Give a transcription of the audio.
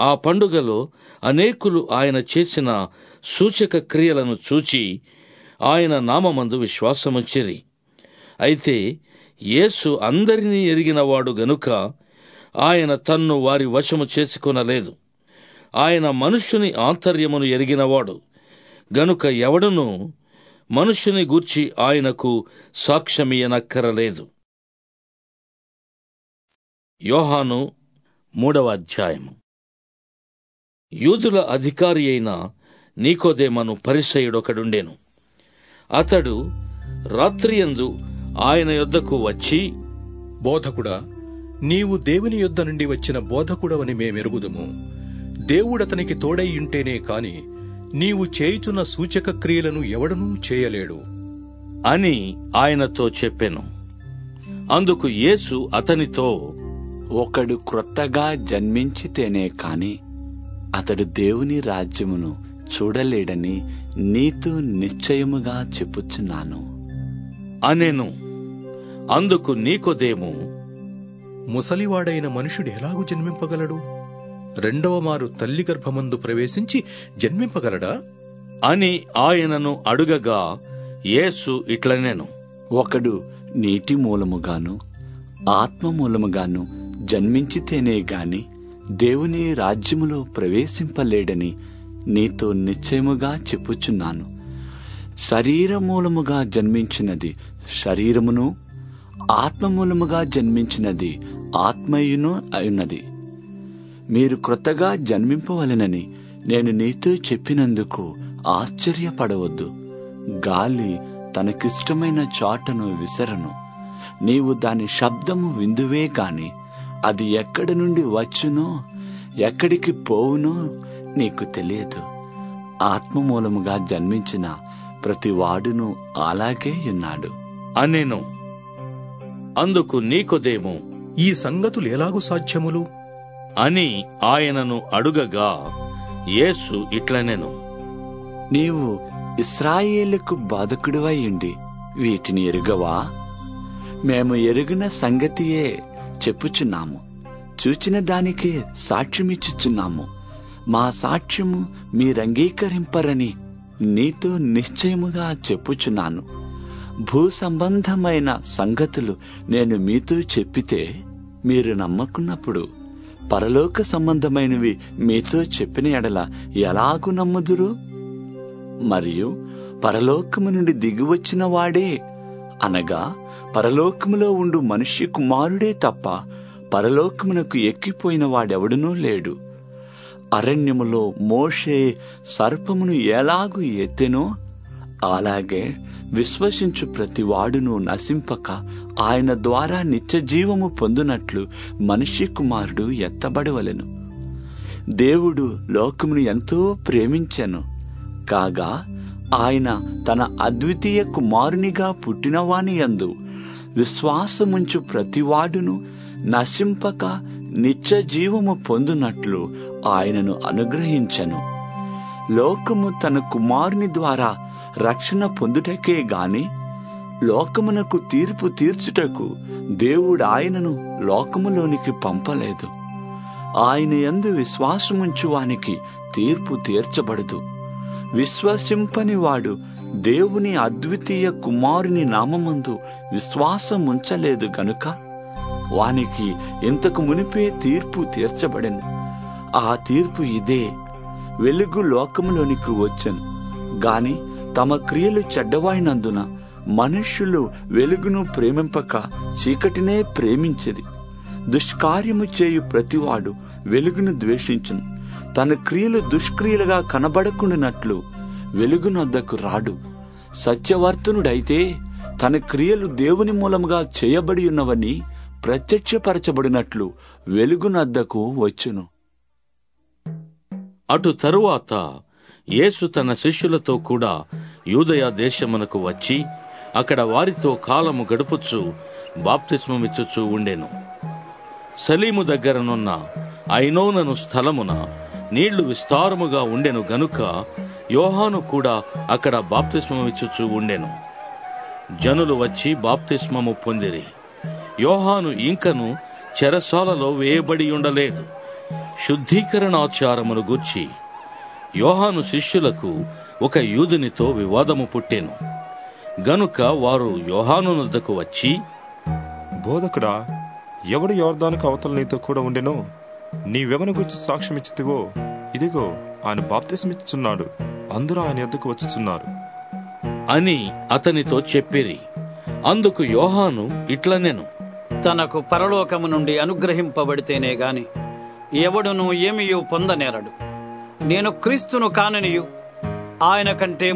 ఆ పండుగలో అనేకులు ఆయన చేసిన సూచక క్రియలను చూచి ఆయన నామమందు విశ్వాసముంచిరి అయితే యేసు అందరినీ ఎరిగినవాడు గనుక ఆయన తన్ను వారి వశము చేసుకొనలేదు ఆయన మనుష్యుని ఆంతర్యమును ఎరిగినవాడు గనుక ఎవడునూ మనుష్యుని గూర్చి ఆయనకు సాక్ష్యమియనక్కరలేదు యోహాను మూడవ అధ్యాయము యూదుల అధికారి అయిన నీకోదేమను పరిసయుడొకడుండెను అతడు రాత్రియందు ఆయన యొద్దకు వచ్చి బోధకుడా నీవు దేవుని యొద్ద నుండి వచ్చిన బోధకుడవని మేమెరుగుదుము దేవుడతనికి తోడై ఉంటేనే కాని నీవు చేయుచున్న సూచక క్రియలను ఎవడనూ చేయలేడు అని ఆయనతో చెప్పెను అందుకు యేసు అతనితో ఒకడు క్రొత్తగా జన్మించితేనే కాని అతడు దేవుని రాజ్యమును చూడలేడని నీతో నిశ్చయముగా చెప్పుచున్నాను అనెను అందుకు నీకోదేము ముసలివాడైన మనుషుడు ఎలాగు జన్మింపగలడు రెండవ మారు తల్లి గర్భమందు ప్రవేశించి జన్మింపగలడా అని ఆయనను అడుగగా యేసు ఇట్లనెను ఒకడు నీటి మూలముగాను ఆత్మ మూలముగాను జన్మించితేనే గాని దేవుని రాజ్యములో ప్రవేశింపలేడని నీతో నిశ్చయముగా చెప్పుచున్నాను శరీర మూలముగా జన్మించినది శరీరమును ఆత్మ మూలముగా జన్మించినది ఆత్మయును అయినది మీరు క్రొత్తగా జన్మింపవలెనని నేను నీతో చెప్పినందుకు ఆశ్చర్యపడవద్దు గాలి తనకిష్టమైన చాటను విసరను నీవు దాని శబ్దము విందువే గాని అది ఎక్కడి నుండి వచ్చునో ఎక్కడికి పోవునో నీకు తెలియదు ఆత్మ మూలముగా జన్మించిన ప్రతి వాడును అలాగే ఉన్నాడు అనెను అందుకు నీకోదేము ఈ సంగతులు ఎలాగు సాధ్యములు అని ఆయనను అడుగగా యేసు ఇట్లనెను నీవు ఇస్రాయేలుకు బాధకుడివై ఉండి వీటిని ఎరుగవా మేము ఎరుగిన సంగతియే చెప్పుచున్నాము చూచిన దానికే సాక్ష్యమిచ్చుచున్నాము మా సాక్ష్యము మీరంగీకరింపరని నీతో నిశ్చయముగా చెప్పుచున్నాను భూ సంబంధమైన సంగతులు నేను మీతో చెప్పితే మీరు నమ్మకున్నప్పుడు పరలోక సంబంధమైనవి మీతో చెప్పిన ఎడల ఎలాగు నమ్ముదురు మరియు పరలోకము నుండి దిగివచ్చిన వాడే అనగా పరలోకములో ఉండు మనుష్య కుమారుడే తప్ప పరలోకమునకు ఎక్కిపోయిన వాడెవడునూ లేడు అరణ్యములో మోషే సర్పమును ఎలాగు ఎత్తెనో అలాగే విశ్వసించు ప్రతి వాడును నశింపక ఆయన ద్వారా నిత్య జీవము పొందునట్లు మనిషి కుమారుడు ఎత్తబడవలెను దేవుడు లోకమును ఎంతో ప్రేమించెను కాగా ఆయన తన అద్వితీయ కుమారునిగా పుట్టినవాని యందు విశ్వాసముంచు ప్రతివాడును నశింపక నిత్య జీవము పొందునట్లు ఆయనను అనుగ్రహించెను లోకము తన కుమారుని ద్వారా రక్షణ పొందుటకే గాని లోకమునకు తీర్పు తీర్చుటకు దేవుడు ఆయనను లోకములోనికి పంపలేదు ఆయన యందు విశ్వాసముంచు వానికి తీర్పు తీర్చబడదు విశ్వసింపని వాడు దేవుని అద్వితీయ కుమారుని నామమందు విశ్వాసముంచలేదు గనుక వానికి ఇంతకు మునిపే తీర్పు తీర్చబడెను ఆ తీర్పు ఇదే వెలుగు లోకములోనికి వచ్చెను గాని తమ క్రియలు చెడ్డవాయినందున మనుష్యులు వెలుగును ప్రేమింపక చీకటినే ప్రేమించెది దుష్కార్యము చేయు ప్రతివాడు వెలుగును ద్వేషించును తన క్రియలు దుష్క్రియలుగా కనబడకుండానట్లు వెలుగునొద్దకు రాడు సత్యవర్తనుడైతే తన క్రియలు దేవుని మూలముగా చేయబడి ఉన్నవని ప్రత్యక్షపరచబడినట్లు వెలుగునద్దకు వచ్చును అటు తరువాత యేసు తన శిష్యులతో కూడా యూదయ దేశమునకు వచ్చి అక్కడ వారితో కాలము గడుపుచు బాప్తిస్మమిచ్చుచూ ఉండెను సలీము దగ్గరనున్న ఐనోనను స్థలమున నీళ్లు విస్తారముగా ఉండెను గనుక యోహాను కూడా అక్కడ బాప్తిస్మమిచ్చుచూ ఉండెను జనులు వచ్చి బాప్తిస్మము పొందిరి యోహాను ఇంకను చెరసాలలో వేయబడి ఉండలేదు శుద్ధీకరణాచారమును గూర్చి యోహాను శిష్యులకు ఒక యూదునితో వివాదము పుట్టెను గనుక వారు యోహాను వద్దకు వచ్చి బోధకుడా ఎవడు యోర్దానికి అవతల నీతో కూడా ఉండెనో నీవెవని గురించి సాక్ష్యం ఇచ్చితివో ఇదిగో ఆయన బాప్తిసమిచ్చుచున్నాడు అందరూ ఆయన ఎద్దకు వచ్చుచున్నారు అని అతనితో చెప్పిరి అందుకు యోహాను ఇట్లనెను తనకు పరలోకము నుండి అనుగ్రహింపబడితేనే గాని ఎవడును ఏమియూ పొందనేరడు నేను క్రీస్తును కాననియు ఆయన కంటే